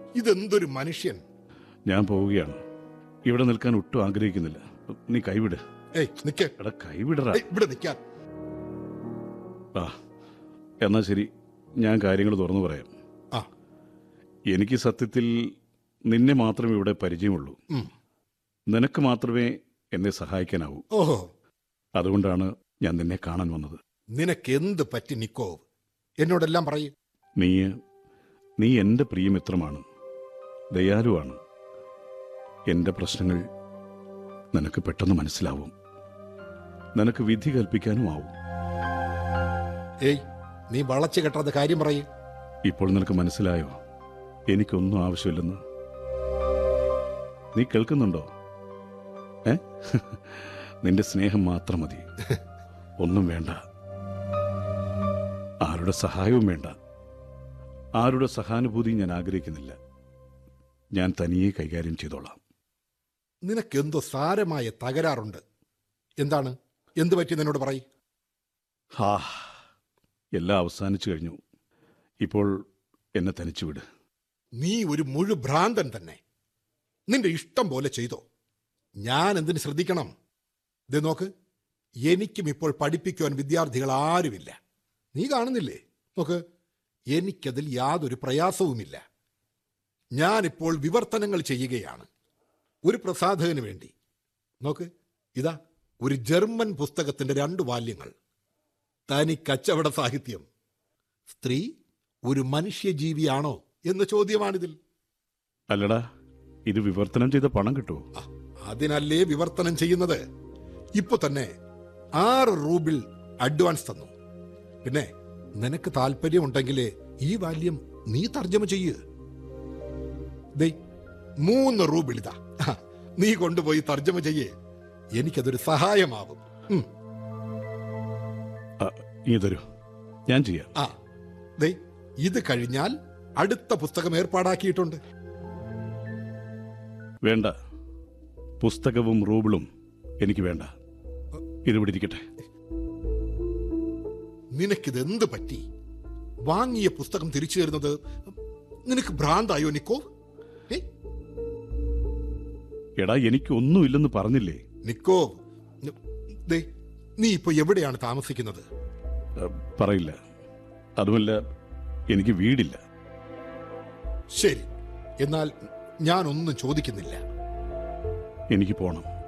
ഇതെന്തൊരു മനുഷ്യൻ ഞാൻ പോവുകയാണ് ഇവിടെ നിൽക്കാൻ ഒട്ടും ആഗ്രഹിക്കുന്നില്ല നീ കൈവിട് ഏയ് നിക്ക് എടാ കൈവിടറാ ഏയ്, ഇവിടെ നിൽക്കാൻ ആ എന്നാ ശരി ഞാൻ കാര്യങ്ങൾ തുറന്നു പറയാം ആ എനിക്ക് സത്യത്തിൽ നിന്നെ മാത്രമേ ഇവിടെ പരിചയമുള്ളൂ ഉം. നിനക്ക് മാത്രമേ എന്നെ സഹായിക്കാനാവൂ ഓഹോ അതുകൊണ്ടാണ് ഞാൻ നിന്നെ കാണാൻ വന്നത് നിനക്ക് എന്ത് പറ്റി നിക്കോവ് എന്നോടെല്ലാം പറയൂ നീ നീ എൻ്റെ പ്രിയമിത്രമാണ് ദയാലുവാണ് എൻ്റെ പ്രശ്നങ്ങൾ നിനക്ക് പെട്ടെന്ന് മനസ്സിലാവും നിനക്ക് വിധി കൽപ്പിക്കാനും ആവും ഏയ് നീ വളച്ചു കെട്ടാത്ത കാര്യം പറയൂ ഇപ്പോൾ നിനക്ക് മനസ്സിലായോ എനിക്കൊന്നും ആവശ്യമില്ലെന്ന് നീ കേൾക്കുന്നുണ്ടോ ഏ നിന്റെ സ്നേഹം മാത്രം മതി ഒന്നും വേണ്ട ആരുടെ സഹായവും വേണ്ട ആരുടെ സഹാനുഭൂതി ഞാൻ ആഗ്രഹിക്കുന്നില്ല ഞാൻ തനിയെ കൈകാര്യം ചെയ്തോളാം നിനക്കെന്തോ സാരമായ തകരാറുണ്ട് എന്താണ് എന്ത് പറ്റി എന്നോട് പറയൂ ഹാ എല്ലാം അവസാനിച്ചു കഴിഞ്ഞു ഇപ്പോൾ എന്നെ തനിച്ചു വിട് നീ ഒരു മുഴുഭ്രാന്തൻ തന്നെ നിന്റെ ഇഷ്ടം പോലെ ചെയ്തോ ഞാൻ എന്തിന് ശ്രദ്ധിക്കണം ഇത് നോക്ക് എനിക്കും ഇപ്പോൾ പഠിപ്പിക്കുവാൻ വിദ്യാർത്ഥികൾ ആരുമില്ല നീ കാണുന്നില്ലേ നോക്ക് എനിക്കതിൽ യാതൊരു പ്രയാസവുമില്ല ഞാനിപ്പോൾ വിവർത്തനങ്ങൾ ചെയ്യുകയാണ് ഒരു പ്രസാധകന് വേണ്ടി നോക്ക് ഇതാ ഒരു ജർമ്മൻ പുസ്തകത്തിന്റെ രണ്ട് വാല്യങ്ങൾ തനി കച്ചവട സാഹിത്യം സ്ത്രീ ഒരു മനുഷ്യജീവിയാണോ എന്ന ചോദ്യമാണിതിൽ അല്ലടാ ഇത് വിവർത്തനം ചെയ്ത പണം കിട്ടുമോ ആ, അതിനല്ലേ വിവർത്തനം ചെയ്യുന്നത് ഇപ്പൊ തന്നെ ആറ് റൂബിൾ അഡ്വാൻസ് തന്നു പിന്നെ നിനക്ക് താല്പര്യമുണ്ടെങ്കിൽ ഈ ബാല്യം നീ തർജ്ജമ ചെയ്യ് ദേ മൂന്ന് റൂബിൾ ഇതാ ആ, നീ കൊണ്ടുപോയി തർജ്ജമ ചെയ്യേ എനിക്കതൊരു സഹായമാവും ഉം. ആ, നീ തരൂ ഞാൻ ചെയ്യാം ആ ദേ ഇത് കഴിഞ്ഞാൽ അടുത്ത പുസ്തകം ഏർപ്പാടാക്കിയിട്ടുണ്ട് വേണ്ട പുസ്തകവും റൂബിളും എനിക്ക് വേണ്ട ഇതിവിടെ ഇരിക്കട്ടെ നിനക്കിത് എന്ത് പറ്റി വാങ്ങിയ പുസ്തകം തിരിച്ചു തരുന്നത് നിനക്ക് ഭ്രാന്തായോ നിക്കോ ഏ എടാ എനിക്ക് ഒന്നുമില്ലെന്ന് പറഞ്ഞില്ലേ നിക്കോ ദേ നീ ഇപ്പൊ എവിടെയാണ് താമസിക്കുന്നത് ആ, പറയില്ല അതുമല്ല എനിക്ക് വീടില്ല ശരി എന്നാൽ ഞാനൊന്നും ചോദിക്കുന്നില്ല എനിക്ക് പോണം